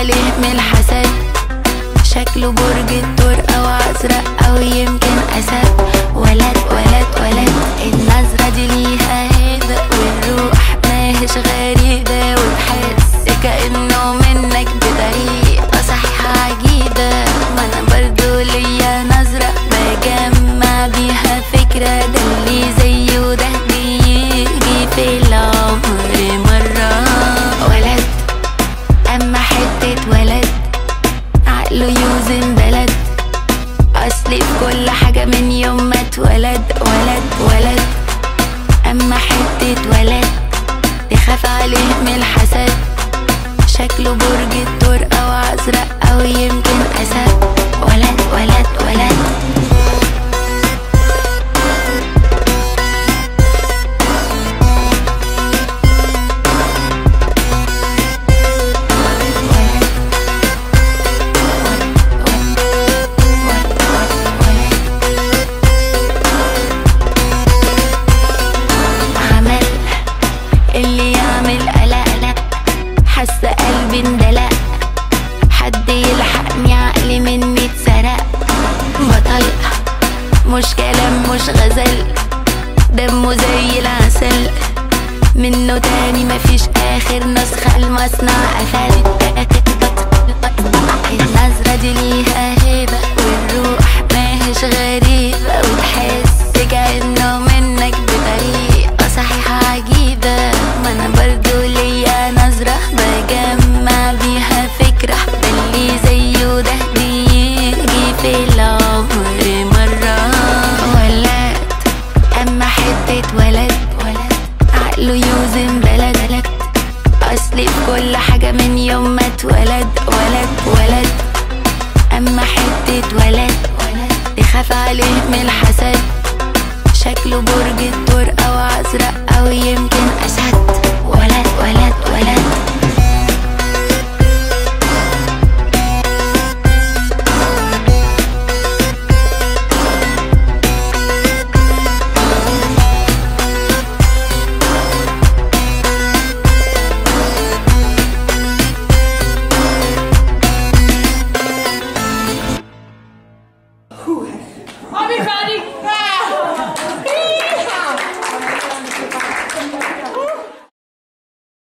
عليه من الحسد شكله برج الثور او ازرق او يمكن اسد ولد ولد ولد النظرة دي ليها هيبة والروح ماهيش غريبة وتحس كأنه منك بطريقة صحيحة عجيبة ما انا برضو ليا نظرة بجمع بيها فكرة ده اللي زيه ده بيجي في العمر مرة ولد اما حتة ولد عقله يوزن بلد اصلي في كل حاجة من يوم ما اتولد ولد ولد اما حتة ولد تخاف عليه من الحسد شكله برج الثور او ازرق او يمكن اسد ولد ولد ولد عمل اللي يعمل قلق قلق حاسه قلبي اندلق حد يلحقني عقلي مني اتسرق بطل مش كلام مش غزل دمه زي العسل منه تاني مفيش اخر نسخة المصنع قفل النظرة دي ليها هيبة والروح ماهيش غريبة وتحس كأنه منك بطريقة صحيحة عجيبة ما انا برضو ليا نظرة بجمع بيها فكرة ده اللي زيه ده بيجي في العمر مرة ولد اما حتة ولد ولد عقله يوزن بلد بلد اصلي في كل حاجة من يوم ما اتولد ولد ولد اما حتة ولد ولد تخاف عليه من الحسد شكله برج الثور او ازرق او يمكن اسد ولد ولد ولد Everybody,